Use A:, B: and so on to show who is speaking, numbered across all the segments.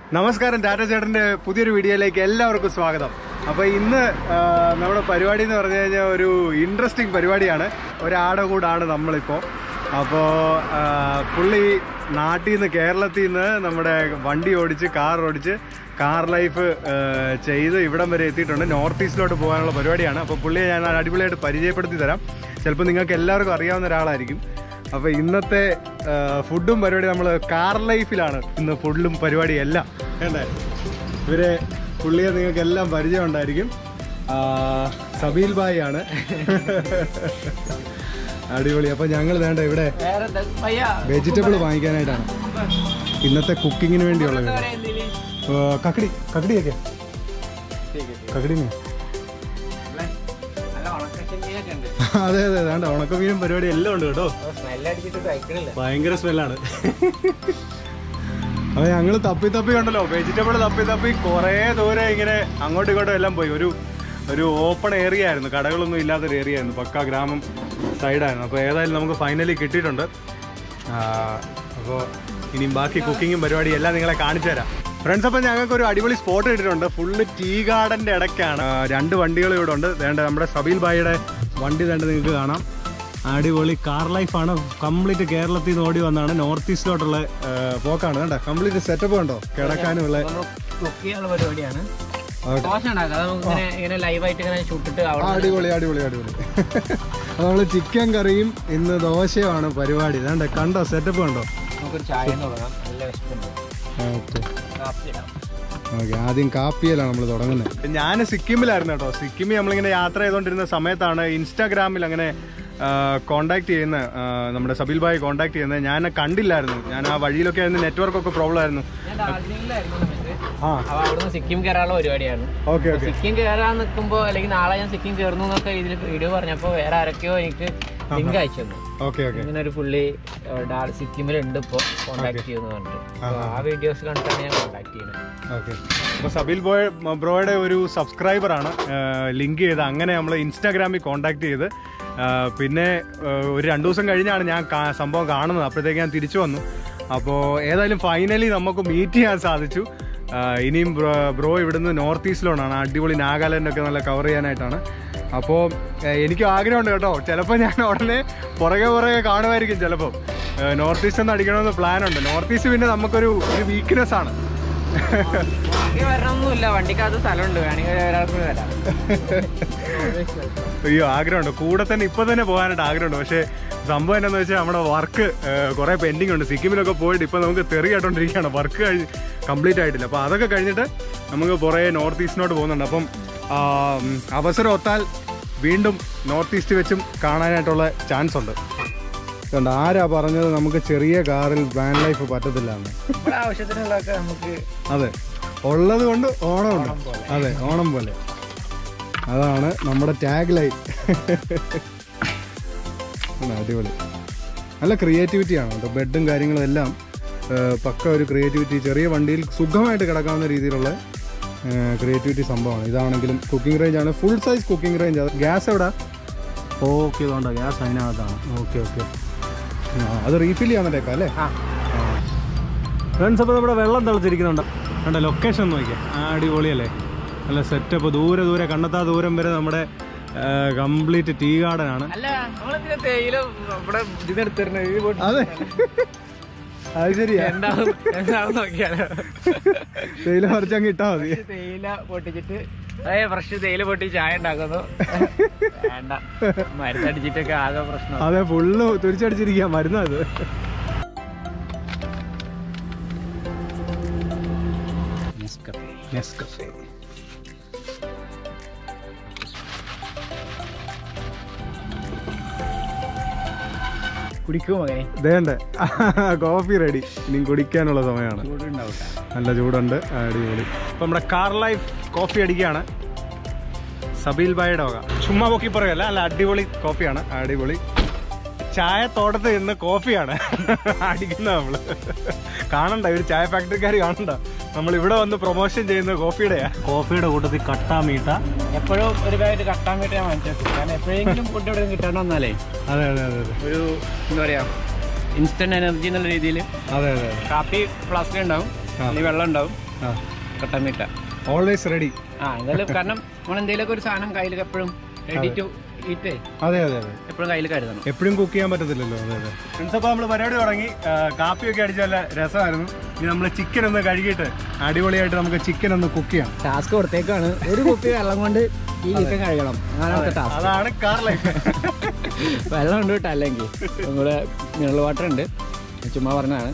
A: നമസ്കാരം ടാറ്റ ചേട്ടന്റെ പുതിയൊരു വീഡിയോയിലേക്ക് എല്ലാവർക്കും സ്വാഗതം അപ്പൊ ഇന്ന് ആ, നമ്മുടെ പരിപാടി എന്ന് പറഞ്ഞു കഴിഞ്ഞാൽ ഒരു ഇൻട്രസ്റ്റിംഗ് പരിപാടിയാണ് ഒരാടെ കൂടാണ് നമ്മളിപ്പോ അപ്പോ ആ, പുള്ളി നാട്ടിൽ നിന്ന് കേരളത്തിൽ നിന്ന് നമ്മുടെ വണ്ടി ഓടിച്ച് കാർ ഓടിച്ച് കാർ ലൈഫ് ആ, ചെയ്ത് ഇവിടം വരെ എത്തിയിട്ടുണ്ട് നോർത്ത് ഈസ്റ്റിലോട്ട് പോകാനുള്ള പരിപാടിയാണ് അപ്പോൾ പുള്ളിയെ ഞാൻ അടിപൊളിയായിട്ട് പരിചയപ്പെടുത്തി തരാം ചിലപ്പോൾ നിങ്ങൾക്ക് എല്ലാവർക്കും അറിയാവുന്ന ഒരാളായിരിക്കും അപ്പൊ ഇന്നത്തെ ആ, ഫുഡും പരിപാടി നമ്മൾ കാർ ലൈഫിലാണ് ഇന്ന് ഫുഡും പരിപാടി എല്ലാം വേണ്ടേ ഇവരെ പുള്ളിയെ നിങ്ങൾക്ക് എല്ലാം പരിചയം ഉണ്ടായിരിക്കും ആ, സബീൽ ബായി ആണ് അടിപൊളി അപ്പൊ ഞങ്ങൾ വേണ്ട ഇവിടെ വെജിറ്റബിൾ വാങ്ങിക്കാനായിട്ടാണ് ഇന്നത്തെ കുക്കിങ്ങിന് വേണ്ടിയുള്ള വീട്. ആ, കക്കടി കക്കടിയൊക്കെ കക്കടി മീൻ അതെ അതെ വേണ്ട ഉണക്കമീനും പരിപാടി എല്ലാം ഉണ്ട് കേട്ടോ ഭയങ്കര സ്മെല്ലാണ് അപ്പൊ ഞങ്ങള് തപ്പി തപ്പി ഉണ്ടല്ലോ വെജിറ്റബിൾ തപ്പി തപ്പി കുറേ ദൂരെ ഇങ്ങനെ അങ്ങോട്ടും ഇങ്ങോട്ടും എല്ലാം പോയി ഒരു ഒരു ഓപ്പൺ ഏരിയ ആയിരുന്നു കടകളൊന്നും ഇല്ലാത്തൊരു ഏരിയ ആയിരുന്നു പക്ക ഗ്രാമം സൈഡായിരുന്നു അപ്പോൾ ഏതായാലും നമുക്ക് ഫൈനലി കിട്ടിയിട്ടുണ്ട് അപ്പോൾ ഇനിയും ബാക്കി കുക്കിങ്ങും പരിപാടി എല്ലാം നിങ്ങളെ കാണിച്ചു തരാം ഫ്രണ്ട്സ് അപ്പം ഞങ്ങൾക്ക് ഒരു അടിപൊളി സ്പോട്ട് കിട്ടിയിട്ടുണ്ട് ഫുള്ള് ടീ ഗാർഡന്റെ ഇടയ്ക്കാണ് ആ, രണ്ട് വണ്ടികൾ ഇവിടെ ഉണ്ട് വേണ്ട നമ്മുടെ സബീൽ ബായിയുടെ വണ്ടി വേണ്ട നിങ്ങൾക്ക് കാണാം അടിപൊളി കാർ ലൈഫാണ് കംപ്ലീറ്റ് കേരളത്തിൽ നിന്ന് ഓടി വന്നാണ് നോർത്ത് ഈസ്റ്റിലോട്ടുള്ള ആ, പോക്കാണ് വേണ്ട കംപ്ലീറ്റ് സെറ്റപ്പ് ഉണ്ടോ കിടക്കാനുമുള്ള
B: കുക്ക് ചെയ്യാനുള്ള പരിപാടിയാണ്
A: ഓക്കേ.
B: ദോശ ഉണ്ടാക്കാം അത് നമുക്ക് ഇങ്ങനെ ഇങ്ങനെ ലൈവായിട്ട് ഇങ്ങനെ ചുട്ടിട്ട് അവിടെ
A: അടിപൊളി അടിപൊളി അടിപൊളി അത് നമ്മള് ചിക്കൻ കറിയും ഇന്ന് ദോശയുമാണ് പരിപാടി വേണ്ട കണ്ടോ സെറ്റപ്പ് കണ്ടോ
B: നമുക്കൊരു ചായ തുടങ്ങാം നല്ല വിശപ്പുണ്ട്
A: ഓക്കെ
B: കാപ്പി ഇടാം
A: ഓക്കെ ആദ്യം കാപ്പിയിലാണ് നമ്മൾ തുടങ്ങുന്നത് ഞാൻ സിക്കിമിലായിരുന്നു കേട്ടോ സിക്കിമിൽ നമ്മളിങ്ങനെ യാത്ര ചെയ്തുകൊണ്ടിരുന്ന സമയത്താണ് ഇൻസ്റ്റാഗ്രാമിൽ അങ്ങനെ കോണ്ടാക്ട് ചെയ്യുന്ന ആ, നമ്മുടെ സബീൽ ഭായി കോണ്ടാക്ട് ചെയ്യുന്നത് ഞാൻ കണ്ടില്ലായിരുന്നു ഞാൻ ആ വഴിയിലൊക്കെ ആയിരുന്നു നെറ്റ്വർക്ക് ഒക്കെ പ്രോബ്ലം ആയിരുന്നു
B: ഞാൻ ഡാർജിലിംഗിലായിരുന്നു സമയത്ത്
A: ആ
B: അപ്പൊ അവിടുന്ന് സിക്കിം കയറാനുള്ള പരിപാടിയാണ്
A: ഓക്കെ ഓക്കെ
B: സിക്കിം കയറാൻ നിൽക്കുമ്പോൾ അല്ലെങ്കിൽ നാളെ ഞാൻ സിക്കിം കയറുന്നു എന്നൊക്കെ ഇതിൽ വീഡിയോ പറഞ്ഞപ്പോൾ വേറെ ആരൊക്കെയോ എനിക്ക് ലിങ്ക് അയച്ചു തന്നു
A: ഓക്കെ ഓക്കെ
B: ഇങ്ങനെ ഒരു പുള്ളി സിക്കിമിലുണ്ട് ഇപ്പോൾ കോണ്ടാക്ട് ചെയ്യുന്നു പറഞ്ഞിട്ട് അപ്പൊ ആ വീഡിയോസ് കണ്ടിട്ടാണ് ഞാൻ കോണ്ടാക്ട് ചെയ്യുന്നത്
A: ഓക്കെ അപ്പോൾ സബീൽ ബോയ് ബ്രോയുടെ ഒരു സബ്സ്ക്രൈബറാണ് ലിങ്ക് ചെയ്ത് അങ്ങനെ നമ്മൾ ഇൻസ്റ്റാഗ്രാമിൽ കോണ്ടാക്ട് ചെയ്ത് ആ, പിന്നെ ആ, ഒരു രണ്ട് ദിവസം കഴിഞ്ഞാണ് ഞാൻ കാ- സംഭവം കാണുന്നത് അപ്പോഴത്തേക്ക് ഞാൻ തിരിച്ചു വന്നു അപ്പോൾ ഏതായാലും ഫൈനലി നമുക്ക് മീറ്റ് ചെയ്യാൻ സാധിച്ചു ആ, ഇനിയും ബ്രോ ബ്രോ ഇവിടുന്ന് നോർത്ത് ഈസ്റ്റിലോട്ടാണ് അടിപൊളി നാഗാലാൻഡ് ഒക്കെ നല്ല കവർ ചെയ്യാനായിട്ടാണ് അപ്പോൾ എനിക്ക് ആഗ്രഹമുണ്ട് കേട്ടോ ചിലപ്പോൾ ഞാൻ ഉടനെ പുറകെ പുറകെ കാണുമായിരിക്കും ചിലപ്പോൾ നോർത്ത് ഈസ്റ്റ് ഒന്ന് അടിക്കണമെന്ന് പ്ലാനുണ്ട് നോർത്ത് ഈസ്റ്റ് പിന്നെ നമുക്കൊരു ഒരു വീക്ക്നെസ് ആണ്
B: വണ്ടി വരണമൊന്നുമില്ല വണ്ടിക്കകത്ത് സ്ഥലമുണ്ട് വേണമെങ്കിൽ ഒരാൾക്ക് വരാം
A: അയ്യോ ആഗ്രഹമുണ്ട് കൂടെ തന്നെ ഇപ്പൊ തന്നെ പോകാനായിട്ട് ആഗ്രഹമുണ്ട് പക്ഷേ സംഭവം എന്താണെന്ന് വെച്ചാൽ നമ്മുടെ വർക്ക് കുറെ പെൻഡിങ് ഉണ്ട് സിക്കിമിലൊക്കെ പോയിട്ട് ഇപ്പൊ നമുക്ക് തെറി കേട്ടോണ്ടിരിക്കുകയാണ് വർക്ക് കഴിഞ്ഞ് കംപ്ലീറ്റ് ആയിട്ടില്ല അപ്പൊ അതൊക്കെ കഴിഞ്ഞിട്ട് നമുക്ക് കുറേ നോർത്ത് ഈസ്റ്റിനോട്ട് പോകുന്നുണ്ട് അപ്പം ആ, ഉം, അവസരം ഒത്താൽ വീണ്ടും നോർത്ത് ഈസ്റ്റ് വെച്ചും കാണാനായിട്ടുള്ള ചാൻസ് ഉണ്ട് കണ്ടോ ആരാ പറഞ്ഞത് നമുക്ക് ചെറിയ കാറിൽ വാൻ ലൈഫ് പറ്റത്തില്ല എന്ന്
B: നമ്മുടെ ആവശ്യത്തിനുള്ളതൊക്കെ നമുക്ക്
A: അതെ ഉള്ളത് കൊണ്ട് ഓണമുണ്ട് അതെ ഓണം പോലെ അതാണ് നമ്മുടെ ടാഗ് ലൈൻ അടിപൊളി നല്ല ക്രിയേറ്റിവിറ്റി ആണ് കേട്ടോ ബെഡും കാര്യങ്ങളും എല്ലാം ആ, പക്ക ഒരു ക്രിയേറ്റിവിറ്റി ചെറിയ വണ്ടിയിൽ സുഖമായിട്ട് കിടക്കാവുന്ന രീതിയിലുള്ള ക്രിയേറ്റിവിറ്റി സംഭവമാണ് ഇതാണെങ്കിലും കുക്കിംഗ് റേഞ്ച് ആണ് ഫുൾ സൈസ് കുക്കിംഗ് റേഞ്ച് അത് ഗ്യാസ് എവിടെ ഓക്കെ ഇതുകൊണ്ടോ ഗ്യാസ് അതിനകത്താണ് ഓക്കെ ഓക്കെ അത് റീഫിൽ ചെയ്യാന്നിട്ടേക്കാം അല്ലേ
B: ആ
A: ഫ്രണ്ട്സ് അപ്പോൾ നമ്മുടെ വെള്ളം തിളച്ചിരിക്കുന്നുണ്ട് കണ്ട ലൊക്കേഷൻ ഒന്ന് നോക്കിയാൽ അടിപൊളിയല്ലേ നല്ല സെറ്റപ്പ് ദൂരെ ദൂരെ കണ്ടെത്താ ദൂരം വരെ നമ്മുടെ കംപ്ലീറ്റ് ടീ ഗാർഡൻ ആണ്
B: അല്ല നമ്മളെന്തിനാ തേയില ഇവിടെ ഇതിനെടുത്തിരുന്നത് ഈ ബോട്ട്
A: അതെ അത് ശരിയാ
B: എന്താവും എന്താവും നോക്കിയാലോ
A: തേയില മറിച്ചങ്ങ് ഇട്ടാ മതി
B: തേയില പൊട്ടിച്ചിട്ട് അതെ ഫ്രഷ് തേയില പൊട്ടി ചായ ഉണ്ടാക്കുന്നു വേണ്ട മരുന്നടിച്ചിട്ടൊക്കെ ആകെ പ്രശ്നം
A: അതെ ഫുള്ള് തുരിച്ചടിച്ചിരിക്കുക മരുന്നാ അത് നെസ്കഫേ
B: കുടിക്കുമോ അങ്ങനെ
A: ദേണ്ടേ കോഫി റെഡി ഇനി കുടിക്കാനുള്ള സമയമാണ്
B: ചൂടുണ്ടാവട്ടെ
A: നല്ല ചൂടുണ്ട് അടിപൊളി ഇപ്പൊ നമ്മുടെ കാർ ലൈഫ് കോഫി അടിക്കുകയാണ് സബീൽ ബായുടെ വക ചുമ്മാ പൊക്കി പറയല്ല നല്ല അടിപൊളി കോഫിയാണ് അടിപൊളി ചായ തോട്ടത്തിൽ നിന്ന് കോഫിയാണ് അടിക്കുന്ന നമ്മള് കാണണ്ട ഒരു ചായ ഫാക്ടറിക്കാർ കാണണ്ട നമ്മൾ ഇവിടെ വന്ന് പ്രൊമോഷൻ ചെയ്യുന്ന കോഫിയുടെയാ കോഫിയുടെ കൂട്ടത്തിൽ കട്ട മീട്ട
B: എപ്പോഴും ഒരു പാക്കറ്റ് കട്ടാൻ വേണ്ടി ഞാൻ വാങ്ങിച്ചു കാരണം എപ്പോഴെങ്കിലും ഫുഡ് ഇവിടെ കിട്ടാണ്ട് വന്നാലേ
A: അതെ അതെ അതെ അതെ
B: ഒരു എന്താ പറയാ ഇൻസ്റ്റന്റ് എനർജി എന്നുള്ള രീതിയിൽ
A: അതെ അതെ
B: കാപ്പി ഫ്ലാസ്ക് ഉണ്ടാവും അല്ലെങ്കിൽ വെള്ളം ഉണ്ടാവും
A: ആ
B: പെട്ടെന്ന് ഇട്ടാ
A: ഓൾവേസ് റെഡി
B: ആ എന്തായാലും കാരണം നമ്മൾ എന്തെങ്കിലുമൊക്കെ ഒരു സാധനം കയ്യിൽ എപ്പോഴും റെഡി ടു ഈറ്റ്
A: അതെ അതെ അതെ
B: എപ്പോഴും കയ്യിൽ കരുതണം
A: എപ്പോഴും കുക്ക് ചെയ്യാൻ പറ്റത്തില്ലല്ലോ അതെ അതെ ഫ്രണ്ട്സ് അപ്പോൾ നമ്മൾ പരിപാടി തുടങ്ങി ആ, കാപ്പിയൊക്കെ അടിച്ച് നല്ല രസമായിരുന്നു ഇനി നമ്മൾ ചിക്കൻ ഒന്ന് കഴുകിയിട്ട് അടിപൊളിയായിട്ട് നമുക്ക് ചിക്കൻ ഒന്ന് കുക്ക് ചെയ്യാം
B: ടാസ്ക് കൊടുത്തേക്കാണ് ഒരു കുപ്പി വെള്ളം കൊണ്ട് ഈ ചിക്കൻ കഴുകണം അതാണ് ടാസ്ക്
A: അതാണ് കാർ ലൈഫ്
B: വെള്ളം ഉണ്ട് കേട്ടോ അല്ലെങ്കിൽ നമ്മുടെ മിനറൽ വാട്ടർ ഉണ്ട് ചുമ്മാ പറഞ്ഞതാണ്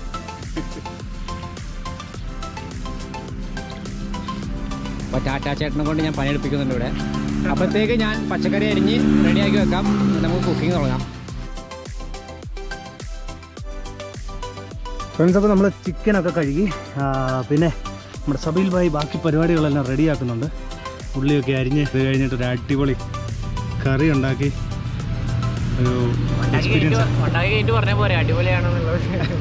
B: അപ്പോൾ ടാറ്റാ ചേട്ടനെ കൊണ്ട് ഞാൻ പണിയെടുപ്പിക്കുന്നുണ്ട് ഇവിടെ അപ്പോഴത്തേക്ക് ഞാൻ പച്ചക്കറി അരിഞ്ഞ് റെഡിയാക്കി വെക്കാം എന്നിട്ട് നമുക്ക് കുക്കിംഗ് തുടങ്ങാം
A: ഫ്രണ്ട്സ് അപ്പോൾ നമ്മൾ ചിക്കനൊക്കെ കഴുകി ആ, പിന്നെ നമ്മുടെ സബീൽ ഭായി ബാക്കി പരിപാടികളെല്ലാം റെഡിയാക്കുന്നുണ്ട് ഉള്ളിയൊക്കെ അരിഞ്ഞ് ഇത് കഴിഞ്ഞിട്ട് ഒരു അടിപൊളി കറി ഉണ്ടാക്കി ഒരു എക്സ്പീരിയൻസ്
B: ഉണ്ടാക്കി കഴിഞ്ഞിട്ട് പറഞ്ഞ പോലെ അടിപൊളിയാണെന്നുള്ളത്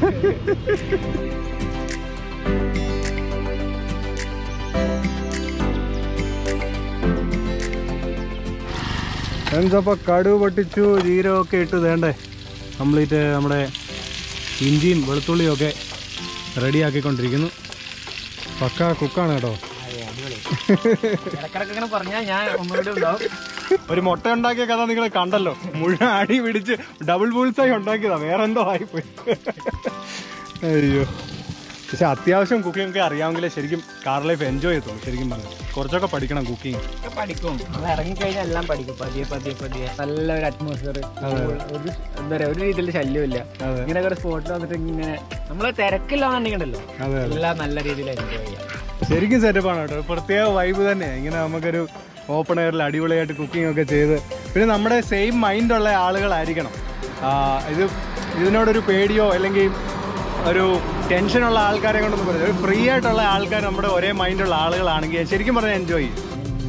A: ഫ്രണ്ട്സ് അപ്പോൾ കടുവ് പൊട്ടിച്ചു ജീരകമൊക്കെ ഇട്ട് വേണ്ടേ കംപ്ലീറ്റ് നമ്മുടെ ഇഞ്ചിയും വെളുത്തുള്ളിയും ഒക്കെ റെഡിയാക്കിക്കൊണ്ടിരിക്കുന്നു പക്ക കുക്കാണ് കേട്ടോ
B: ഇടക്കിടക്ക് ഇങ്ങനെ പറഞ്ഞാൽ ഞാൻ ഒന്നുകൂടി ഉണ്ടാവും
A: ഒരു മുട്ട ഉണ്ടാക്കിയ കഥ നിങ്ങൾ കണ്ടല്ലോ മുഴുവൻ അടി പിടിച്ച് ഡബിൾ ബൂൾസായി ഉണ്ടാക്കിയതാ വേറെ എന്തോ ആയിപ്പോയി അയ്യോ പക്ഷെ അത്യാവശ്യം കുക്കിംഗ് ഒക്കെ അറിയാമെങ്കിലേ ശരിക്കും കാർ ലൈഫ് എൻജോയ് ചെയ്തോളൂ ശരിക്കും പറഞ്ഞു കുറച്ചൊക്കെ പഠിക്കണം കുക്കിംഗ്
B: ഒക്കെ പഠിക്കും നമ്മൾ ഇറങ്ങിക്കഴിഞ്ഞാൽ എല്ലാം പഠിക്കും പതിയെ പതിയെ പതിയെ നല്ല ഒരു അറ്റ്മോസ്ഫിയർ ഒരു എന്താ പറയാ ഒരു രീതിയിൽ ശല്യമില്ല
A: അതെ
B: ഇങ്ങനെ ഒരു സ്പോട്ടിൽ വന്നിട്ട് ഇങ്ങനെ നമ്മള് തിരക്കില്ലാന്നുണ്ടെങ്കിലോ
A: അതെ അതെ
B: എല്ലാം നല്ല രീതിയിൽ എൻജോയ് ചെയ്യാം
A: ശരിക്കും സെറ്റപ്പാണ് കേട്ടോ ഒരു പ്രത്യേക വൈബ് തന്നെയാണ് ഇങ്ങനെ നമുക്കൊരു ഓപ്പൺ എയറിൽ അടിപൊളിയായിട്ട് കുക്കിംഗ് ഒക്കെ ചെയ്ത് പിന്നെ നമ്മുടെ സെയിം മൈൻഡുള്ള ആളുകളായിരിക്കണം ആ, ഇത് ഇതിനോടൊരു പേടിയോ അല്ലെങ്കിൽ ഒരു ടെൻഷനുള്ള ആൾക്കാരെ കൊണ്ടൊന്നും പറയുന്നത് ഒരു ഫ്രീ ആയിട്ടുള്ള ആൾക്കാർ നമ്മുടെ ഒരേ മൈൻഡുള്ള ആളുകളാണെങ്കിൽ ശരിക്കും പറഞ്ഞാൽ എൻജോയ് ചെയ്യും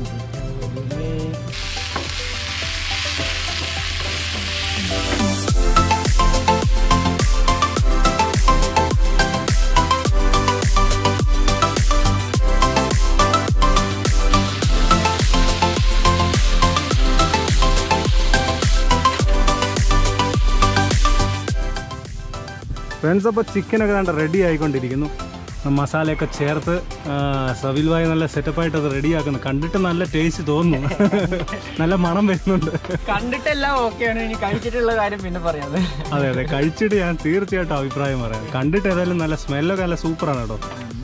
A: ഫ്രണ്ട്സ് അപ്പോൾ ചിക്കനൊക്കെ കണ്ട് റെഡി ആയിക്കൊണ്ടിരിക്കുന്നു മസാലയൊക്കെ ചേർത്ത് ആ, സവിൽ ഭായി നല്ല സെറ്റപ്പായിട്ട് അത് റെഡിയാക്കുന്നു കണ്ടിട്ട് നല്ല ടേസ്റ്റ് തോന്നുന്നു നല്ല മണം വരുന്നുണ്ട്
B: കണ്ടിട്ടെല്ലാം ഓക്കെയാണ് ഇനി കഴിച്ചിട്ടുള്ള കാര്യം പിന്നെ പറയാതെ
A: അതെ അതെ കഴിച്ചിട്ട് ഞാൻ തീർച്ചയായിട്ടും അഭിപ്രായം പറയാം കണ്ടിട്ട് ഏതായാലും നല്ല സ്മെല്ലൊക്കെ നല്ല സൂപ്പറാണ് കേട്ടോ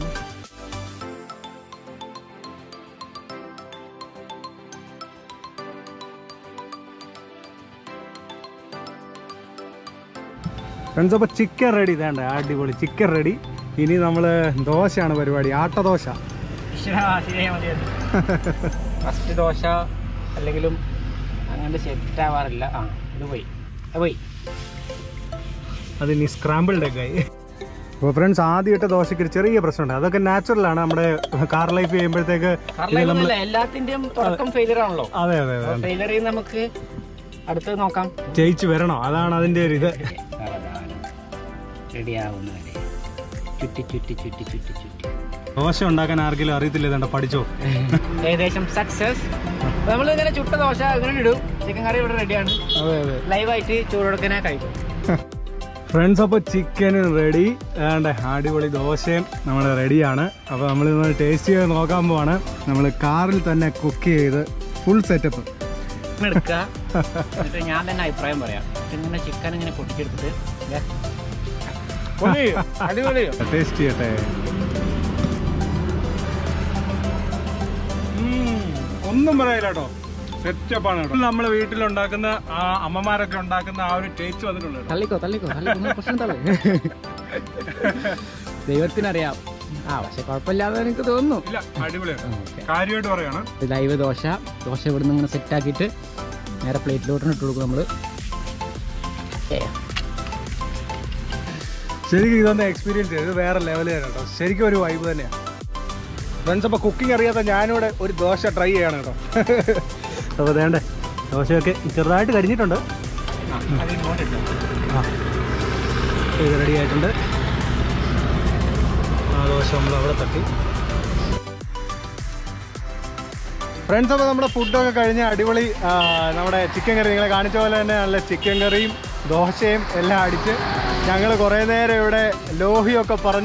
A: ഫ്രണ്ട്സ് അപ്പോൾ ചിക്കൻ റെഡി വേണ്ട അടിപൊളി ചിക്കൻ റെഡി ഇനി നമ്മൾ ദോശയാണ് പരിപാടി ആട്ടദോശ
B: ഫസ്റ്റ് ദോശ അല്ലെങ്കിലും അങ്ങനെ സെറ്റ് ആവാറില്ല ആ ഇത് പോയി അത് പോയി
A: അത് ഇനി സ്ക്രാമ്പിൾഡ് ഒക്കെ ആയി അപ്പോൾ ഫ്രണ്ട്സ് ആദ്യമായിട്ട് ദോശയ്ക്ക് ഒരു ചെറിയ പ്രശ്നമുണ്ട് അതൊക്കെ നാച്ചുറലാണ് നമ്മുടെ കാർ ലൈഫ് ചെയ്യുമ്പോഴത്തേക്ക്
B: കാരണം എല്ലാത്തിന്റെയും തുടക്കം ഫെയിലിയർ ആണല്ലോ
A: അതെ അതെ അതെ
B: ഫെയിലിയർ നമുക്ക് അടുത്തത് നോക്കാം
A: ജയിച്ച് വരണോ അതാണ് അതിൻ്റെ ഒരു ഇത്
B: റെഡി ആവുന്നവരെ ചുറ്റി ചുറ്റി ചുറ്റി ചുറ്റി ചുറ്റി
A: ദോശ ഉണ്ടാക്കാൻ ആർക്കെങ്കിലും അറിയത്തില്ല ഇതണ്ട പഠിച്ചോ
B: ഏകദേശം സക്സസ് നമ്മൾ ഇങ്ങനെ ചുട്ട ദോശ ഇങ്ങനെ ഇടും ചിക്കൻ കറി ഇവിടെ റെഡിയാണ്
A: അതെ അതെ
B: ലൈവായിട്ട് ചൂടൊടുക്കനെ കഴിക്കും
A: ഫ്രണ്ട്സ് അപ്പോൾ ചിക്കൻ റെഡി വേണ്ട അടിപൊളി ദോശയും നമ്മൾ റെഡിയാണ് അപ്പോൾ നമ്മൾ ഇന്ന് ടേസ്റ്റ് ചെയ്ത് നോക്കാൻ പോവാണ് നമ്മൾ കാറിൽ തന്നെ കുക്ക് ചെയ്ത് ഫുൾ സെറ്റപ്പ്
B: ഇങ്ങനെ എടുക്കുക എന്നിട്ട് ഞാൻ തന്നെ അഭിപ്രായം പറയാം ഇങ്ങനെ ചിക്കൻ ഇങ്ങനെ പൊട്ടിച്ചെടുത്തിട്ട് ദേ. പൊളി, അടിപൊളി
A: ടേസ്റ്റ് ചെയ്യട്ടെ ഒന്നും പറയില്ല കേട്ടോ സെറ്റപ്പാണ് കേട്ടോ നമ്മൾ വീട്ടിലുണ്ടാക്കുന്ന ആ അമ്മമാരൊക്കെ ഉണ്ടാക്കുന്ന ആ ഒരു ടേസ്റ്റ് വന്നിട്ടുണ്ട് കേട്ടോ.
B: തള്ളിക്കോ തള്ളിക്കോ തള്ളിക്കോ നിങ്ങൾ പ്രശ്നം തള്ളി ദൈവത്തിനറിയാം ആ പക്ഷെ കുഴപ്പമില്ലാതെ എനിക്ക് തോന്നുന്നു
A: ഇല്ല അടിപൊളിയാണ്
B: ഓക്കെ
A: കാര്യമായിട്ട് പറയാണ്
B: ലൈവ് ദോശ ദോശ ഇവിടുന്ന് ഇങ്ങനെ സെറ്റ് ആക്കിയിട്ട് നേരെ പ്ലേറ്റിലോട്ടാണ് ഇട്ട് കൊടുക്കും നമ്മള്
A: ശരിക്കും ഇതൊന്ന് എക്സ്പീരിയൻസ് ചെയ്ത് വേറെ ലെവലിൽ കേട്ടോ ശരിക്കും ഒരു വൈബ് തന്നെയാണ് ഫ്രണ്ട്സ് അപ്പോൾ കുക്കിംഗ് അറിയാത്ത ഞാനിവിടെ ഒരു ദോശ ട്രൈ ചെയ്യാണ് കേട്ടോ അപ്പോൾ വേണ്ടേ ദോശയൊക്കെ ചെറുതായിട്ട് കരിഞ്ഞിട്ടുണ്ട് ആ ഇത് റെഡി ആയിട്ടുണ്ട് ആ ദോശ നമ്മൾ അവിടെ തട്ടി ഫ്രണ്ട്സ് അപ്പോൾ നമ്മുടെ ഫുഡൊക്കെ കഴിഞ്ഞ് അടിപൊളി ആ, നമ്മുടെ ചിക്കൻ കറി നിങ്ങളെ കാണിച്ച പോലെ തന്നെ നല്ല ചിക്കൻ കറിയും ദോശയും എല്ലാം അടിച്ച് ഞങ്ങൾ കുറേ നേരം ഇവിടെ ലോഹിയൊക്കെ പറഞ്ഞ്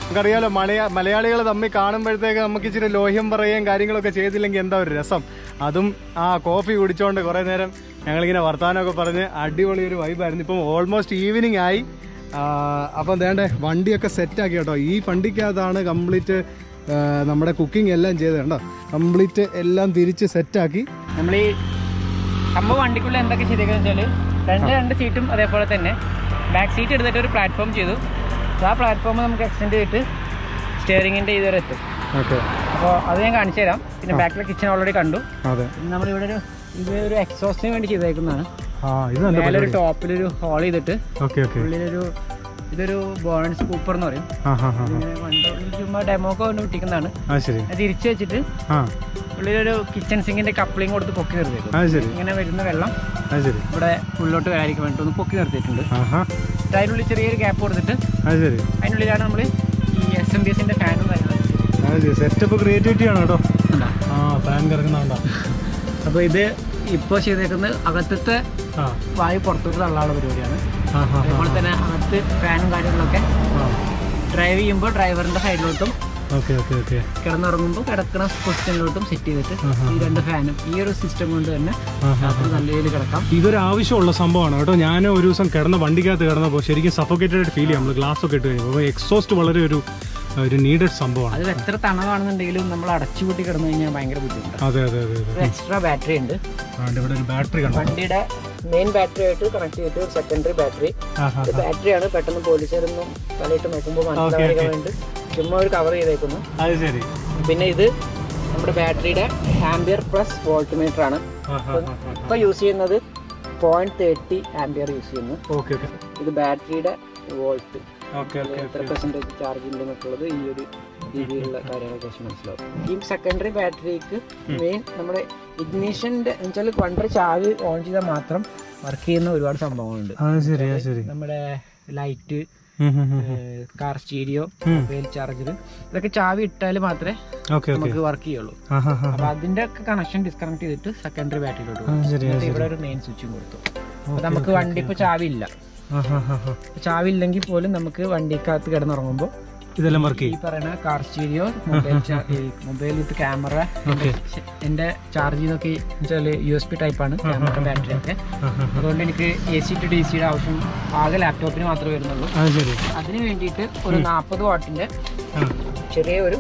A: നമുക്കറിയാലോ മലയാ മലയാളികൾ തമ്മിൽ കാണുമ്പോഴത്തേക്ക് നമുക്ക് ഇച്ചിരി ലോഹ്യം പറയുകയും കാര്യങ്ങളൊക്കെ ചെയ്തില്ലെങ്കിൽ എന്താ ഒരു രസം അതും ആ കോഫി കുടിച്ചോണ്ട് കുറേ നേരം ഞങ്ങളിങ്ങനെ വർത്തമാനമൊക്കെ പറഞ്ഞ് അടിപൊളി ഒരു വൈബായിരുന്നു ഇപ്പം ഓൾമോസ്റ്റ് ഈവനിങ് ആയി ആ, അപ്പം വേണ്ടേ വണ്ടിയൊക്കെ സെറ്റാക്കി കേട്ടോ ഈ വണ്ടിക്കകത്താണ് കംപ്ലീറ്റ് നമ്മുടെ കുക്കിംഗ് എല്ലാം ചെയ്തത് കേട്ടോ കംപ്ലീറ്റ് എല്ലാം തിരിച്ച് സെറ്റാക്കി
B: നമ്മൾ ഈ സംഭവം വണ്ടിക്കുള്ളിൽ എന്തൊക്കെ ചെയ്തേക്കെന്ന് വെച്ചാൽ രണ്ട് രണ്ട് സീറ്റും അതേപോലെ തന്നെ ബാക്ക് സീറ്റ് എടുത്തിട്ട് ഒരു പ്ലാറ്റ്ഫോം ചെയ്തു So ആ പ്ലാറ്റ്ഫോം നമുക്ക് എക്സ്റ്റെൻഡ് ചെയ്തിട്ട് സ്റ്റിയറിങ്ങിൻ്റെ ഇതുവരെ എത്തും
A: ഓക്കെ
B: അപ്പോൾ അത് ഞാൻ കാണിച്ചു തരാം പിന്നെ ബാക്കിലെ കിച്ചൺ ഓൾറെഡി കണ്ടു
A: അതെ
B: പിന്നെ നമ്മളിവിടെ ഒരു ഇത് ഒരു എക്സോസ്റ്റിന് വേണ്ടി ചെയ്തേക്കുന്നതാണ്
A: ആ ഇത് നല്ല
B: മേലെ ഒരു
A: പരിപാടി
B: ടോപ്പിലൊരു ഹോൾ ചെയ്തിട്ട്
A: ഓക്കെ ഓക്കെ
B: ഉള്ളിലൊരു ഇതൊരു ബോണൻസ് കൂപ്പർ എന്ന് പറയും
A: ആ ഹാ ഹാ
B: ഇങ്ങനെ വണ്ടി ചുമ്മാ ഡെമോ ഒക്കെ കൊണ്ട് വിട്ടിക്കുന്നതാണ്
A: ആ ശരി
B: അത് തിരിച്ചു വെച്ചിട്ട്
A: ആ
B: ഉള്ളിലൊരു കിച്ചൺ സിങ്കിന്റെ കപ്ലിംഗ് കൊടുത്ത് പൊക്കി നിർത്തിയേക്കും
A: അത് ശരി
B: ഇങ്ങനെ വരുന്ന വെള്ളം
A: അത് ശരി
B: ഇവിടെ ഉള്ളിലോട്ട് വരാതിരിക്കാൻ വേണ്ടി ഒന്ന് പൊക്കി നിർത്തിയിട്ടുണ്ട്
A: ആഹാ
B: അതിനുള്ളിൽ ചെറിയൊരു ഗ്യാപ്പ് കൊടുത്തിട്ട്
A: അത് ശരി
B: അതിനുള്ളിലാണ് നമ്മൾ ഈ എസ് എം ബി എസിന്റെ ഫാനും കാര്യങ്ങളും
A: അത് ശരി സെറ്റപ്പ് ക്രിയേറ്റിവിറ്റി ആണ് കേട്ടോ
B: ഉണ്ടാ
A: ആ ഫാൻ കിടക്കുന്നുണ്ടോ
B: അപ്പോൾ ഇത് ഇപ്പോൾ ചെയ്തേക്കുന്നത് അകത്തത്തെ
A: ആ
B: വായു പുറത്തോട്ട് തള്ളാനുള്ള പരിപാടിയാണ്
A: ആ ഹാ
B: അതേപോലെ തന്നെ അകത്ത് ഫാനും കാര്യങ്ങളൊക്കെ
A: ആ
B: ഡ്രൈവ് ചെയ്യുമ്പോൾ ഡ്രൈവറിന്റെ സൈഡിലോട്ടും
A: ഓക്കെ ഓക്കെ ഓക്കെ
B: കിടന്നുറങ്ങുമ്പോൾ കിടക്കുന്ന പൊസിഷനിലോട്ടും സെറ്റ് ചെയ്തിട്ട്
A: ആഹാ.
B: ഈ രണ്ട് ഫാനും ഈ ഒരു സിസ്റ്റം കൊണ്ട് തന്നെ
A: ആഹാ.
B: രാത്രി നല്ല രീതിയിൽ കിടക്കാം
A: ഇതൊരു ആവശ്യമുള്ള സംഭവമാണ് കേട്ടോ ഞാൻ ഒരു ദിവസം കിടന്ന വണ്ടിക്കകത്ത് കിടന്നപ്പോൾ ശരിക്കും സഫോക്കേറ്റഡ് ആയിട്ട് ഫീൽ ചെയ്യാം നമ്മൾ ഗ്ലാസ് ഒക്കെ ഇട്ട് കഴിയുമ്പോൾ അപ്പോൾ എക്സോസ്റ്റ് വളരെ ഒരു ഒരു നീഡഡ് സംഭവമാണ്
B: അത് എത്ര തണവാണെന്നുണ്ടെങ്കിലും നമ്മൾ അടച്ചുപൂട്ടി കിടന്നു കഴിഞ്ഞാൽ ഭയങ്കര ബുദ്ധിമുട്ടാണ്
A: അതെ അതെ അതെ അതെ
B: ഒരു എക്സ്ട്രാ ബാറ്ററി ഉണ്ട്
A: ആണ്ട് ഇവിടെ ഒരു ബാറ്ററി കണ്ടോ
B: വണ്ടിയുടെ മെയിൻ ബാറ്ററി ആയിട്ട് കണക്ട് ചെയ്തിട്ട് ഒരു സെക്കൻഡറി ബാറ്ററി
A: ആഹാ.
B: ഇത് ബാറ്ററിയാണ് പെട്ടെന്ന് പോലീസുകാരൊന്നും തലയിട്ട് നോക്കുമ്പോൾ മനസ്സിലാക്കാൻ വേണ്ടി ചുമ്മാ ഒരു കവർ ചെയ്തേക്കുന്നു
A: അത് ശരി
B: പിന്നെ ഇത് നമ്മുടെ ബാറ്ററിയുടെ ആംബിയർ പ്ലസ് വോൾട്ട് മീറ്റർ ആണ്
A: ആഹാ.
B: ഇപ്പോൾ യൂസ് ചെയ്യുന്നത് പോയിന്റ് തേർട്ടി ആംബിയർ യൂസ് ചെയ്യുന്നു
A: ഓക്കെ ഓക്കെ
B: ഇത് ബാറ്ററിയുടെ വോൾട്ട്
A: ഓക്കെ ഓക്കെ
B: എത്ര പെർസെൻറ്റേജ് ചാർജ് ഉണ്ടെന്നൊക്കെയുള്ളത് ഈ ഒരു രീതിയിലുള്ള കാര്യങ്ങളൊക്കെ വെച്ച് മനസ്സിലാവും ഈ സെക്കൻഡറി ബാറ്ററിക്ക് മെയിൻ നമ്മുടെ ഇഗ്നീഷൻ്റെ വെച്ചാൽ വണ്ടി ചാവി ഓൺ ചെയ്താൽ മാത്രം വർക്ക് ചെയ്യുന്ന ഒരുപാട് സംഭവങ്ങളുണ്ട്
A: അത് ശരി അത് ശരി
B: നമ്മുടെ ലൈറ്റ്
A: ഉം, ഉം, ഉം.
B: കാർ സ്റ്റീരിയോ
A: ഉം.
B: മൊബൈൽ ചാർജർ ഇതൊക്കെ ചാവി ഇട്ടാൽ മാത്രമേ
A: ഓക്കെ ഓക്കെ
B: നമുക്ക് വർക്ക് ചെയ്യുള്ളൂ
A: ആഹാ ഹാ
B: അപ്പൊ അതിന്റെ ഒക്കെ കണക്ഷൻ ഡിസ്കണക്ട് ചെയ്തിട്ട് സെക്കൻഡറി ബാറ്ററിയിലോട്ട്
A: ആ,
B: കൊടുക്കും
A: ശരി,
B: എന്നിട്ട് ഇവിടെ ഒരു മെയിൻ സ്വിച്ചും കൊടുത്തു അപ്പൊ
A: ഓക്കെ,
B: നമുക്ക് വണ്ടി ഇപ്പൊ ചാവി ഇല്ല
A: ആഹാ ഹാ ഹാ
B: ചാവി ഇല്ലെങ്കിൽ പോലും നമുക്ക് വണ്ടിക്കകത്ത് കിടന്നുറങ്ങുമ്പോൾ
A: ഇതെല്ലാം വർക്ക്
B: ഈ
A: ചെയ്യും
B: പറയുന്ന car stereo mobile mobile with camera
A: okay
B: എന്റെ ചാർജ് ചെയ്തൊക്കെ വെച്ചാൽ യു എസ് പി ടൈപ്പാണ് ക്യാമറ ബാറ്ററി ഒക്കെ
A: ആഹാ.
B: അതുകൊണ്ട് എനിക്ക് എ സി ടു ഡി സിയുടെ ആവശ്യം ആകെ ലാപ്ടോപ്പിന് മാത്രമേ വരുന്നുള്ളൂ
A: അത് ശരി
B: അതിന് വേണ്ടിയിട്ട് ഒരു നാൽപ്പത് വാട്ടിന്റെ
A: ആ
B: ചെറിയ ഒരു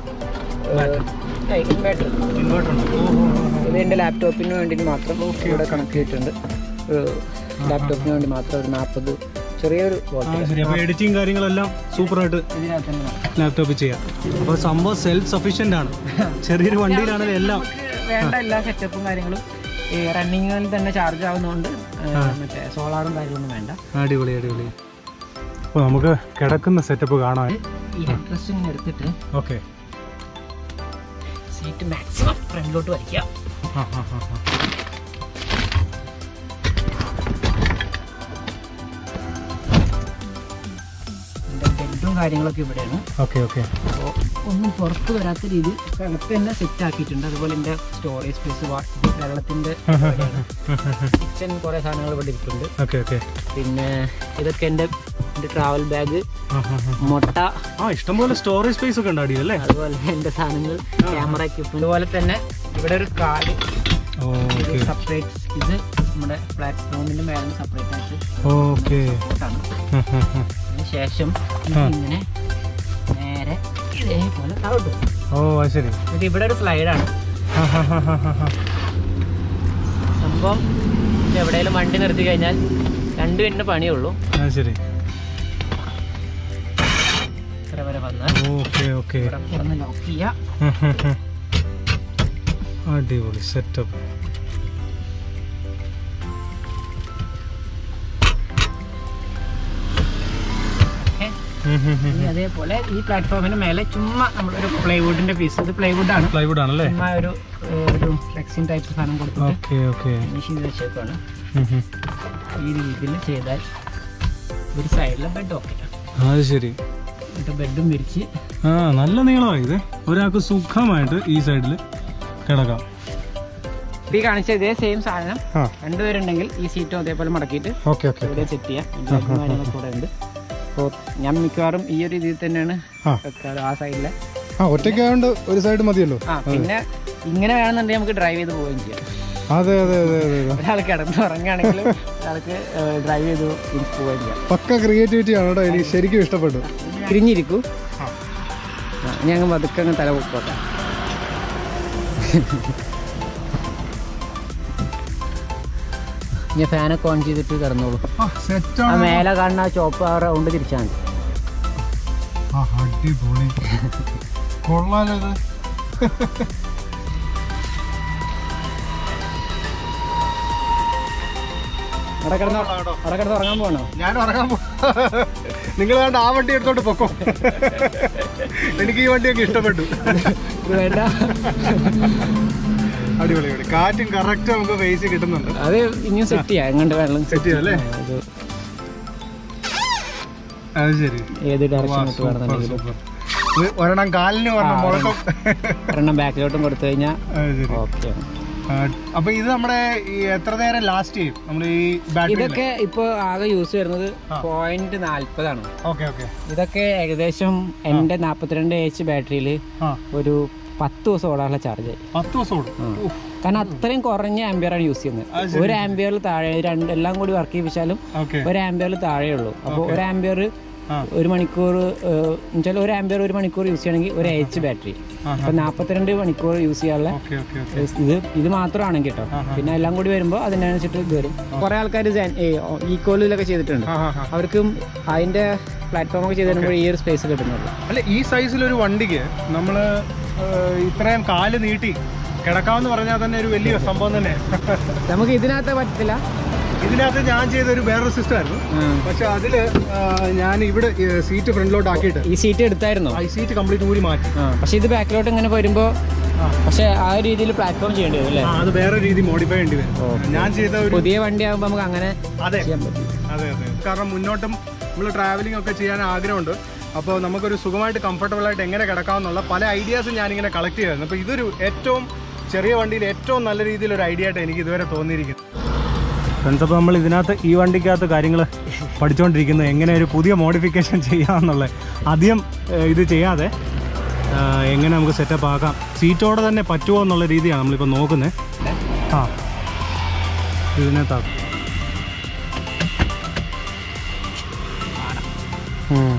B: ഇൻവേർട്ടർ
A: ഇൻവേർട്ടർ ഉണ്ട് ഓ ഓ, ഓ, ഓ.
B: ഇത് എൻ്റെ ലാപ്ടോപ്പിന് വേണ്ടി മാത്രം ഇവിടെ കണക്ട് ചെയ്തിട്ടുണ്ട് ലാപ്ടോപ്പിന് വേണ്ടി മാത്രം ഒരു നാൽപ്പത് ചെറിയൊരു
A: ആ
B: വോൾട്ട്
A: ശരി അപ്പോൾ എഡിറ്റിംഗ് കാര്യങ്ങളെല്ലാം സൂപ്പറായിട്ട്
B: ഇതിനകത്ത് തന്നെ നടക്കും.
A: ലാപ്ടോപ്പിൽ ചെയ്യാം അപ്പോൾ സംഭവം സെൽഫ് സഫീഷ്യൻ്റ് ആണ് ചെറിയൊരു വണ്ടിയിലാണെങ്കിലും എല്ലാം
B: നമുക്ക് വേണ്ട എല്ലാ സെറ്റപ്പും കാര്യങ്ങളും ഈ റണ്ണിങ്ങിൽ തന്നെ ചാർജ് ആവുന്നതുകൊണ്ട് ഏ, മറ്റേ സോളാറും കാര്യമൊന്നും വേണ്ട
A: അടിപൊളി അടിപൊളി അപ്പോൾ നമുക്ക് കിടക്കുന്ന സെറ്റപ്പ് കാണാൻ
B: ഈ ഹെഡ് റെസ്റ്റ് ഇങ്ങനെ എടുത്തിട്ട്
A: ഓക്കെ
B: സീറ്റ് മാക്സിമം ഫ്രണ്ടിലോട്ട് വരയ്ക്കുക
A: ആ ആ ആ ആ.
B: എൻ്റെ ബെഡും കാര്യങ്ങളൊക്കെ ഇവിടെയാണ്
A: ഓക്കെ ഓക്കെ
B: അപ്പോൾ ഒന്നും പുറത്ത് വരാത്ത രീതിയിൽ അകത്ത് തന്നെ സെറ്റ് ആക്കിയിട്ടുണ്ട് അതുപോലെ എൻ്റെ സ്റ്റോറേജ് സ്പേസ് വെള്ളത്തിൻ്റെ കിച്ചൺ കുറേ സാധനങ്ങൾ ഇവിടെ ഇരിപ്പുണ്ട്
A: ഓക്കെ ഓക്കെ
B: പിന്നെ ഇതൊക്കെ എൻ്റെ എൻ്റെ ട്രാവൽ ബാഗ്
A: ആ ആ ആ.
B: മുട്ട
A: ആ ഇഷ്ടംപോലെ സ്റ്റോറേജ് സ്പേസ് ഒക്കെ ഉണ്ട് അടിയിൽ അല്ലേ
B: അതുപോലെ എൻ്റെ സാധനങ്ങൾ ക്യാമറ എക്യുപ്മെന്റ് അതുപോലെ തന്നെ ഇവിടെ ഒരു കാർഡ്
A: ഓക്കെ
B: സെപ്പറേറ്റ് ഇത് നമ്മുടെ പ്ലാറ്റ്ഫോമിന്റെ മേലെ സെപ്പറേറ്റ് ആയിട്ട്
A: ഓക്കെ
B: ആണ് അതിന് ശേഷം ഇത് ഇങ്ങനെ നേരെ ഇതേപോലെ താഴോട്ട് പോകും.
A: ഓ അത് ശരി
B: എന്നിട്ട് ഇവിടെ ഒരു സ്ലൈഡാണ്
A: ആ, ആ, ആ, ആ, ആ.
B: സംഭവം എവിടെയെങ്കിലും വണ്ടി നിർത്തി കഴിഞ്ഞാൽ രണ്ട് മിനിറ്റ് പണിയുള്ളൂ
A: അത് ശരി
B: ഇത്ര വരെ വന്നാൽ
A: ഓക്കെ ഓക്കെ
B: ഇവിടെ ഒന്ന് ലോക്ക് ചെയ്യുക
A: അടിപൊളി സെറ്റപ്പ്
B: ഓക്കെ ഇനി അതേപോലെ ഈ പ്ലാറ്റ്ഫോമിന് മേലെ ചുമ്മാ നമ്മളൊരു പ്ലൈവുഡിന്റെ പീസ് ഇത് പ്ലൈവുഡ് ആണ്
A: പ്ലൈവുഡ് ആണല്ലേ
B: ചുമ്മാ ഒരു ഏഹ്, ഒരു ഫ്ലെക്സിൻ ടൈപ്പ് സാധനം കൊടുത്തിട്ട്
A: ഓക്കെ ഓക്കെ
B: ഫിനിഷ് ചെയ്ത് വെച്ചേക്കാണ് ഈ രീതിയിൽ ചെയ്താൽ ഒരു സൈഡിലെ ബെഡ് ഓക്കെ
A: അത് ശരി
B: എന്നിട്ട് ബെഡും വിരിച്ച്
A: ആ നല്ല നീളമാണ് ഇത് ഒരാൾക്ക് സുഖമായിട്ട് ഈ സൈഡിൽ കിടക്കാം
B: ഈ കാണിച്ച ഇതേ സെയിം സാധനം
A: ആ
B: രണ്ടുപേരുണ്ടെങ്കിൽ ഈ സീറ്റും അതേപോലെ മടക്കിയിട്ട്
A: ഓക്കെ ഓക്കെ
B: ഇവിടെ സെറ്റ് ചെയ്യാം ഇതിന്റെ കാര്യങ്ങളൊക്കെ ഇവിടെ ഉണ്ട് അപ്പോൾ ഞാൻ മിക്കവാറും ഈ ഒരു രീതിയിൽ തന്നെയാണ്
A: ആ.
B: വെക്കാറ് ആ സൈഡിലെ
A: ആ ഒറ്റയ്ക്കായോണ്ട് ഒരു സൈഡ് മതിയല്ലോ
B: ആ പിന്നെ ഇങ്ങനെ വേണമെന്നുണ്ടെങ്കിൽ നമുക്ക് ഡ്രൈവ് ചെയ്ത് പോവുകയും ചെയ്യാം
A: അതെ അതെ അതെ അതെ അതെ
B: ഒരാൾ കിടന്ന് ഉറങ്ങുകയാണെങ്കിലും ഒരാൾക്ക് ഡ്രൈവ് ചെയ്ത് പോവുകയും ചെയ്യാം
A: പക്ക ക്രിയേറ്റിവിറ്റി ആണ് കേട്ടോ എനിക്ക് ശരിക്കും ഇഷ്ടപ്പെട്ടു
B: തിരിഞ്ഞിരിക്കൂ
A: ആ.
B: ഞങ്ങൾ പതുക്കെ അങ്ങ് തല പൊക്കോട്ടെ ഞാൻ ഫാനൊക്കെ ഓൺ ചെയ്തിട്ട് കിടന്നോളൂ
A: ആ സെറ്റ്
B: ആ മേലെ കാണുന്ന ആ ചോപ്പ് ആ റൗണ്ട് തിരിച്ചാൽ മതി
A: ആ അടിപൊളി കൊള്ളാലോ ഇത്
B: അവിടെ കിടന്ന് അവിടെ കിടന്ന് ഉറങ്ങാൻ പോകണോ
A: ഞാൻ ഉറങ്ങാൻ പോ നിങ്ങൾ കണ്ട ആ വണ്ടി എടുത്തോണ്ട് പൊക്കോ എനിക്ക് ഈ വണ്ടിയൊക്കെ ഇഷ്ടപ്പെട്ടു
B: ഇത് വേണ്ട
A: അടിപൊളി അടിപൊളി കാറ്റും കറക്റ്റ് നമുക്ക് ഫേസ് കിട്ടുന്നുണ്ട്
B: അത് ഇനിയും സെറ്റ് ചെയ്യാം എങ്ങോട്ട് വെള്ളം
A: സെറ്റ് ചെയ്യാം അല്ലേ
B: ആ, ഇത്
A: അത് ശരി
B: ഏത്
A: വാ,
B: ഡയറക്ഷനിലോട്ട്
A: സൂപ്പർ,
B: വേണമെന്നുണ്ടെങ്കിലും
A: സൂപ്പർ. ഇത് ഒരെണ്ണം കാലിന് ഒരെണ്ണം
B: ആ,
A: മുളക്കും
B: ഒരെണ്ണം ബാക്കിലോട്ടും കൊടുത്തു കഴിഞ്ഞാൽ
A: അത് ശരി
B: ഓക്കെ
A: ആ, അപ്പൊ ഇത് നമ്മുടെ ഈ എത്ര നേരം ലാസ്റ്റ് ചെയ്യും നമ്മൾ ഈ ബാറ്ററി
B: ഇതൊക്കെ ഇപ്പൊ ആകെ യൂസ് വരുന്നത് പോയിന്റ് നാല്പതാണ്
A: ഓക്കെ ഓക്കെ
B: ഇതൊക്കെ ഏകദേശം എന്റെ നാപ്പത്തിരണ്ട് എച്ച് ബാറ്ററിയിൽ
A: ആ
B: ഒരു പത്ത് ദിവസം ഓടാനുള്ള ചാർജ് ആയി
A: പത്ത് ദിവസം ഓടും ഉഫ്.
B: കാരണം അത്രയും കുറഞ്ഞ ആംബിയർ ആണ് യൂസ്
A: അത്
B: ചെയ്യുന്നത് ഒരു ആംബിയറിൽ താഴെ രണ്ട് എല്ലാം കൂടി വർക്ക് ചെയ്യിപ്പിച്ചാലും
A: ഓക്കെ
B: ഒരു ആംബിയറിൽ താഴെ ഉള്ളൂ അപ്പോൾ ഒരു ആംബിയർ
A: ആ.
B: ഒരു മണിക്കൂർ എന്നുവെച്ചാൽ ഒരു ആംബിയർ ഒരു മണിക്കൂർ യൂസ് ചെയ്യണമെങ്കിൽ ഒരു എച്ച് ബാറ്ററി
A: ആ,
B: അപ്പൊ നാപ്പത്തിരണ്ട് മണിക്കൂർ യൂസ് ചെയ്യാനുള്ള
A: ഓക്കെ ഓക്കെ ഓക്കെ
B: ഇത് ഇത് മാത്രമാണെങ്കിൽ കേട്ടോ പിന്നെ എല്ലാം കൂടി വരുമ്പോൾ അതിനനുസരിച്ചിട്ട് ഇത് വരും കുറെ ആൾക്കാർ ഈക്വലിലൊക്കെ ചെയ്തിട്ടുണ്ട്
A: ആ, ആ, ആ.
B: അവർക്കും അതിന്റെ പ്ലാറ്റ്ഫോം ഒക്കെ ചെയ്ത് തരുമ്പോൾ ഈ ഒരു സ്പേസ് കിട്ടുന്നുള്ളൂ
A: അല്ല ഈ സൈസിലൊരു വണ്ടിക്ക് നമ്മൾ ഇത്രയും കാല് നീട്ടി കിടക്കാമെന്ന് പറഞ്ഞാൽ തന്നെ ഒരു വലിയ സംഭവം തന്നെ
B: നമുക്ക് ഇതിനകത്ത് പറ്റത്തില്ല
A: ഇതിനകത്ത് ഞാൻ ചെയ്ത ഒരു വേറൊരു സിസ്റ്റം ആയിരുന്നു പക്ഷെ അതില് ആ, ഞാൻ ഇവിടെ സീറ്റ് ഫ്രണ്ടിലോട്ട് ആക്കിയിട്ട്
B: ഈ സീറ്റ് എടുത്തായിരുന്നോ
A: ആ സീറ്റ് കംപ്ലീറ്റ് ഊരി മാറ്റി
B: പക്ഷെ ഇത് ബാക്കിലോട്ട് ഇങ്ങനെ വരുമ്പോൾ
A: ആ.
B: പക്ഷെ ആ ഒരു രീതിയിൽ പ്ലാറ്റ്ഫോം ചെയ്യേണ്ടി വരും അല്ലേ
A: ആ, അത് വേറെ രീതി മോഡിഫൈ ചെയ്യേണ്ടി വരും ഞാൻ ചെയ്ത ഒരു
B: പുതിയ വണ്ടി ആകുമ്പോൾ നമുക്ക് അങ്ങനെ
A: അതെ
B: ചെയ്യാൻ പറ്റും
A: അതെ അതെ കാരണം മുന്നോട്ടും നമ്മൾ ട്രാവലിംഗ് ഒക്കെ ചെയ്യാൻ ആഗ്രഹമുണ്ട് അപ്പോൾ നമുക്കൊരു സുഖമായിട്ട് കംഫർട്ടബിൾ ആയിട്ട് എങ്ങനെ കിടക്കാമെന്നുള്ള പല ഐഡിയാസും ഞാനിങ്ങനെ കളക്ട് ചെയ്യായിരുന്നു അപ്പോൾ ഇതൊരു ഏറ്റവും ചെറിയ വണ്ടിയിൽ ഏറ്റവും നല്ല രീതിയിൽ ഒരു ഐഡിയ ആയിട്ട് എനിക്ക് ഇതുവരെ തോന്നിയിരിക്കുന്നു ഫ്രണ്ട്സ് അപ്പോൾ നമ്മൾ ഇതിനകത്ത് ഈ വണ്ടിക്കകത്ത് കാര്യങ്ങൾ പഠിച്ചുകൊണ്ടിരിക്കുന്നത് എങ്ങനെ ഒരു പുതിയ മോഡിഫിക്കേഷൻ ചെയ്യാമെന്നുള്ളത് അധികം ഏഹ്, ഇത് ചെയ്യാതെ ആഹ്, എങ്ങനെ നമുക്ക് സെറ്റപ്പ് ആക്കാം സീറ്റോടെ തന്നെ പറ്റുമോ എന്നുള്ള രീതിയാണ് നമ്മളിപ്പോൾ നോക്കുന്നത് ആ ഇതിനകത്താക്കും ഉം.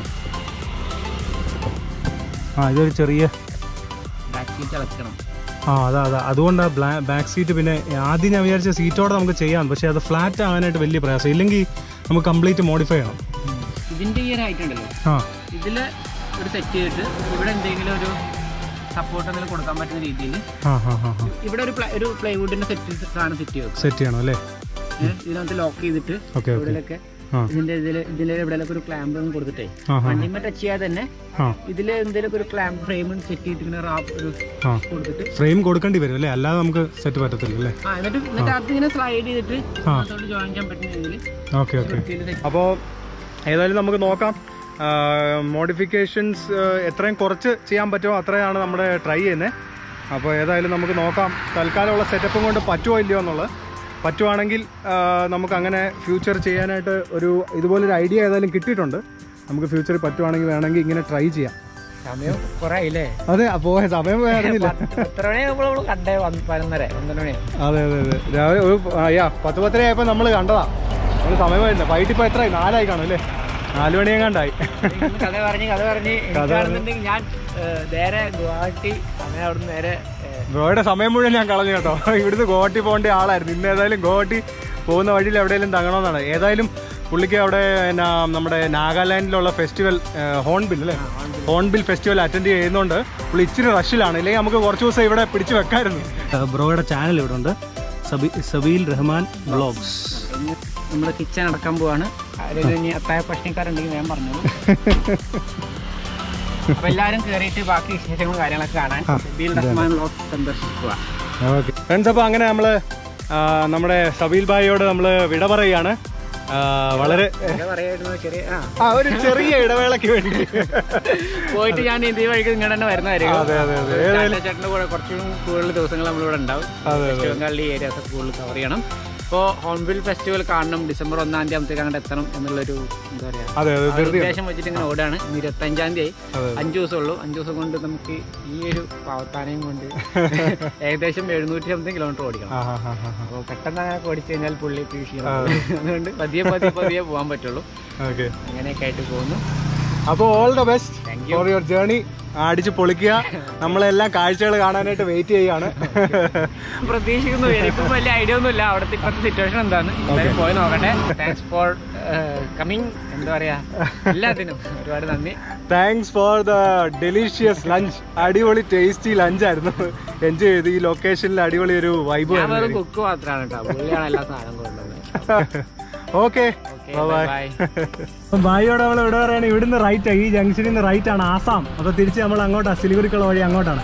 A: ആ ഇതൊരു ചെറിയ
B: ബാക്ക് സീറ്റ് ഇളക്കണം
A: ആ അതാ അതാ അതുകൊണ്ടാണ് ബ്ലാ ബാക്ക് സീറ്റ് പിന്നെ ആദ്യം ഞാൻ വിചാരിച്ച സീറ്റോടെ നമുക്ക് ചെയ്യാം പക്ഷേ അത് ഫ്ലാറ്റ് ആകാനായിട്ട് വലിയ പ്രയാസം ഇല്ലെങ്കിൽ നമുക്ക് കംപ്ലീറ്റ് മോഡിഫൈ ചെയ്യണം
B: ഇതിന്റെ ഈ ഒരു ഹൈറ്റ് ഉണ്ടല്ലോ
A: ആ
B: ഇതില് ഒരു സെറ്റ് ചെയ്തിട്ട് ഇവിടെ എന്തെങ്കിലും ഒരു സപ്പോർട്ട് എന്തെങ്കിലും കൊടുക്കാൻ പറ്റുന്ന രീതിയിൽ
A: ആ ഹാ ഹാ ഹാ
B: ഇവിടെ ഒരു ply- ഒരു പ്ലൈവുഡിന്റെ സെറ്റ് സാധനം സെറ്റ് ചെയ്യും
A: സെറ്റ് ചെയ്യണം അല്ലേ
B: ഇതിനകത്ത് ലോക്ക് ചെയ്തിട്ട്
A: ഓക്കെ ഓക്കെ
B: ഇവിടെയൊക്കെ
A: ആ
B: ഇതിന്റെ ഇതില് ഇതിലെ എവിടെയൊക്കെ ഒരു ക്ലാമ്പ് കൊടുത്തിട്ടേ
A: ആ ഹാ
B: വണ്ടിമേ ടച്ച് ചെയ്യാതെ തന്നെ
A: ആ
B: ഇതില് എന്തെങ്കിലും ഒരു ക്ലാമ്പ് ഫ്രെയിം സെറ്റ് ചെയ്തിട്ട് ഇങ്ങനെ റാപ്പ് ഒരു
A: ആ
B: കൊടുത്തിട്ട്
A: ഫ്രെയിം കൊടുക്കേണ്ടി വരും അല്ലേ അല്ലാതെ നമുക്ക് സെറ്റ് പറ്റത്തില്ല അല്ലേ
B: ആ എന്നിട്ട് എന്നിട്ട് അത് ഇങ്ങനെ സ്ലൈഡ് ചെയ്തിട്ട്
A: ആ.
B: അതോട് ജോയിൻ ചെയ്യാൻ പറ്റുന്ന രീതിയിൽ
A: ഓക്കെ ഓക്കെ അപ്പോൾ ഏതായാലും നമുക്ക് നോക്കാം മോഡിഫിക്കേഷൻസ് എത്രയും കുറച്ച് ചെയ്യാൻ പറ്റുമോ അത്രയാണ് നമ്മുടെ ട്രൈ ചെയ്യുന്നത് അപ്പോൾ ഏതായാലും നമുക്ക് നോക്കാം തൽക്കാലമുള്ള സെറ്റപ്പും കൊണ്ട് പറ്റുമോ ഇല്ലയോ എന്നുള്ളത് പറ്റുവാണെങ്കിൽ ആ, നമുക്ക് അങ്ങനെ ഫ്യൂച്ചർ ചെയ്യാനായിട്ട് ഒരു ഇതുപോലൊരു ഐഡിയ ഏതായാലും കിട്ടിയിട്ടുണ്ട് നമുക്ക് ഫ്യൂച്ചറിൽ പറ്റുവാണെങ്കിൽ വേണമെങ്കിൽ ഇങ്ങനെ ട്രൈ ചെയ്യാം
B: സമയം കുറെ ആയില്ലേ
A: അതെ അപ്പോൾ സമയം വേണമെന്നില്ല
B: എത്ര മണി നമ്മൾ കണ്ടേ വന്ന് പതിനൊന്നര പന്ത്രണ്ട് മണി
A: അതെ അതെ അതെ രാവിലെ ഒരു അയ്യാ പത്ത് പത്തര ആയപ്പോൾ നമ്മൾ കണ്ടതാ നമ്മൾ സമയം വരുന്നത് വൈകിട്ട് ഇപ്പോൾ എത്രയായി നാലായി കാണും അല്ലേ നാല് മണിയെങ്ങാണ്ടായി
B: ഇന്ന് കഥ പറഞ്ഞ് കഥ പറഞ്ഞ് എനിക്കാണെന്നുണ്ടെങ്കിൽ ഞാൻ ഏഹ്, നേരെ ഗുവാഹട്ടി അങ്ങനെ അവിടുന്ന് നേരെ ഏഹ്,
A: ബ്രോയുടെ സമയം മുഴുവൻ ഞാൻ കളഞ്ഞു കേട്ടോ ഇവിടുന്ന് ഗോവട്ടി പോകേണ്ട ആളായിരുന്നു ഇന്ന് ഏതായാലും ഗോവട്ടി പോകുന്ന വഴിയിൽ എവിടെയെങ്കിലും തങ്ങണമെന്നാണ് ഏതായാലും പുള്ളിക്ക് അവിടെ എന്നാ നമ്മുടെ നാഗാലാൻഡിലുള്ള ഫെസ്റ്റിവൽ ഹോൺബിൽ അല്ലേ ഹോൺബിൽ ഫെസ്റ്റിവൽ അറ്റൻഡ് ചെയ്യുന്നതുകൊണ്ട് പുള്ളി ഇച്ചിരി റഷിലാണ് ഇല്ലെങ്കിൽ നമുക്ക് കുറച്ച് ദിവസം ഇവിടെ പിടിച്ചു വെക്കായിരുന്നു ബ്രോയുടെ ചാനൽ ഇവിടെ ഉണ്ട് സബീൽ റഹ്മാൻ ബ്ലോഗ്സ്
B: ഇന്ന് നമ്മുടെ കിച്ചൺ അടക്കാൻ പോവാണ് ആരെങ്കിലും ഇനി അത്തായ പ്രശ്നക്കാരുണ്ടെങ്കിൽ ഞാൻ പറഞ്ഞോളൂ അപ്പൊ എല്ലാവരും കയറിയിട്ട് ബാക്കി വിശേഷങ്ങളും കാര്യങ്ങളൊക്കെ കാണാൻ ബിൽ റഹ്മാൻ ബ്ലോഗ് സന്ദർശിക്കുക
A: ഓക്കെ ഫ്രണ്ട്സ് അപ്പോൾ അങ്ങനെ നമ്മൾ നമ്മുടെ സബീൽ ഭായിയോട് നമ്മൾ വിട പറയുകയാണ് ആ, വളരെ
B: എന്താ പറയായിരുന്നു ചെറിയ ആ
A: ആ ഒരു ചെറിയ ഇടവേളയ്ക്ക് വേണ്ടി
B: പോയിട്ട് ഞാൻ ഇതേ വഴിക്ക് ഇങ്ങോട്ട് തന്നെ വരുന്നതായിരിക്കും
A: അതെ അതെ അതെ
B: ചാറ്റ ചേട്ടൻ്റെ കൂടെ കുറച്ചും കൂടുതൽ ദിവസങ്ങൾ നമ്മളിവിടെ ഉണ്ടാവും
A: അതെ
B: വെസ്റ്റ് ബംഗാളിലെ ഏരിയാസ് കൂടുതൽ കവർ ചെയ്യണം അപ്പോൾ ഹോൺബിൽ ഫെസ്റ്റിവൽ കാണണം ഡിസംബർ ഒന്നാം തീയതി ആകുമ്പോഴത്തേക്ക് അങ്ങോട്ട് എത്തണം എന്നുള്ളൊരു എന്താ പറയാ
A: അതെ അതെ
B: ആ ഒരു ഉദ്ദേശം വെച്ചിട്ട് ഇങ്ങനെ ഓടാണ് ഇന്ന് ഇരുപത്തഞ്ചാം തീയതി
A: അതെ.
B: അഞ്ചു ദിവസം ഉള്ളൂ അഞ്ചു ദിവസം കൊണ്ട് നമുക്ക് ഈ ഒരു പാവത്താനയും കൊണ്ട് ഏകദേശം എഴുന്നൂറ്റി സംതിങ് കിലോമീറ്റർ ഓടിക്കണം
A: ആ ഹാ ഹാ ഹാ
B: അപ്പോൾ പെട്ടെന്ന് അങ്ങനെ ഓടിച്ചു കഴിഞ്ഞാൽ പുള്ളി ക്ഷീണം അതുകൊണ്ട് പതിയെ പതിയെ പതിയെ പോകാൻ പറ്റുള്ളൂ
A: ഓക്കെ
B: അങ്ങനെയൊക്കെ ആയിട്ട് പോകുന്നു
A: അപ്പോൾ all the best
B: Thank
A: for your journey അടിച്ച് പൊളിക്കുക നമ്മളെല്ലാം കാഴ്ചകൾ കാണാനായിട്ട് വെയിറ്റ് ചെയ്യാണ്
B: പ്രതീക്ഷിക്കുന്നു എനിക്കും വലിയ ഐഡിയ ഒന്നും ഇല്ല അവിടുത്തെ ഇപ്പോഴത്തെ സിറ്റുവേഷൻ എന്താണ് എന്തായാലും പോയി നോക്കട്ടെ താങ്ക്സ് ഫോർ കമ്മിങ് എന്താ പറയാ എല്ലാത്തിനും ഒരുപാട് നന്ദി
A: thanks for the delicious lunch അടിപൊളി ടേസ്റ്റി ലഞ്ച് ആയിരുന്നു എൻജോയ് ചെയ്ത് ഈ ലൊക്കേഷനിൽ അടിപൊളി ഒരു വൈബ്
B: ഞാൻ വെറും കുക്ക് മാത്രമാണ് കേട്ടോ പുള്ളിയാണ് എല്ലാ സാധനം കൊണ്ടുവന്നത്
A: ഓക്കെ
B: ഓക്കെ ബൈ
A: ബായിയോട് നമ്മൾ ഇവിടെ പറയുകയാണ് ഇവിടുന്ന് റൈറ്റ് ഈ ജംഗ്ഷനിൽ നിന്ന് റൈറ്റ് ആണ് ആസാം അപ്പൊ തിരിച്ച് നമ്മൾ അങ്ങോട്ടാ സിലിഗുരിക്കുള്ള വഴി അങ്ങോട്ടാണ്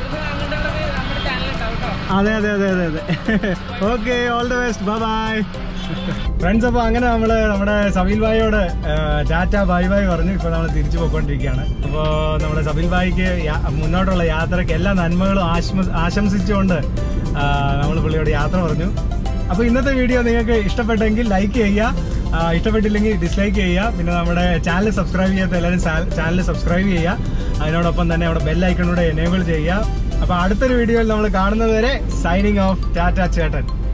A: അതെ അതെ അതെ അതെ അതെ okay all the best bye bye friends അപ്പോൾ അങ്ങനെ നമ്മൾ നമ്മുടെ സബീൽ ഭായിയോട് ടാറ്റ ബൈ ബൈ പറഞ്ഞു ഇപ്പോൾ നമ്മൾ തിരിച്ചു പോയിക്കൊണ്ടിരിക്കുകയാണ് അപ്പോൾ നമ്മുടെ സബീൽ ഭായിക്ക് യാ- മുന്നോട്ടുള്ള യാത്രയ്ക്ക് എല്ലാ നന്മകളും ആശംസ ആശംസിച്ചുകൊണ്ട് നമ്മൾ പുള്ളിയോട് യാത്ര പറഞ്ഞു അപ്പോൾ ഇന്നത്തെ വീഡിയോ നിങ്ങൾക്ക് ഇഷ്ടപ്പെട്ടെങ്കിൽ ലൈക്ക് ചെയ്യുക ആ, ഇഷ്ടപ്പെട്ടില്ലെങ്കിൽ ഡിസ്ലൈക്ക് ചെയ്യുക പിന്നെ നമ്മുടെ ചാനൽ സബ്സ്ക്രൈബ് ചെയ്യാത്ത എല്ലാവരും ചാനൽ സബ്സ്ക്രൈബ് ചെയ്യുക അതിനോടൊപ്പം തന്നെ നമ്മുടെ ബെൽ ഐക്കണൂടെ എനേബിൾ ചെയ്യുക അപ്പോൾ അടുത്തൊരു വീഡിയോയിൽ നമ്മൾ കാണുന്നത് വരെ സൈനിങ് ഓഫ് ടാറ്റ ചേട്ടൻ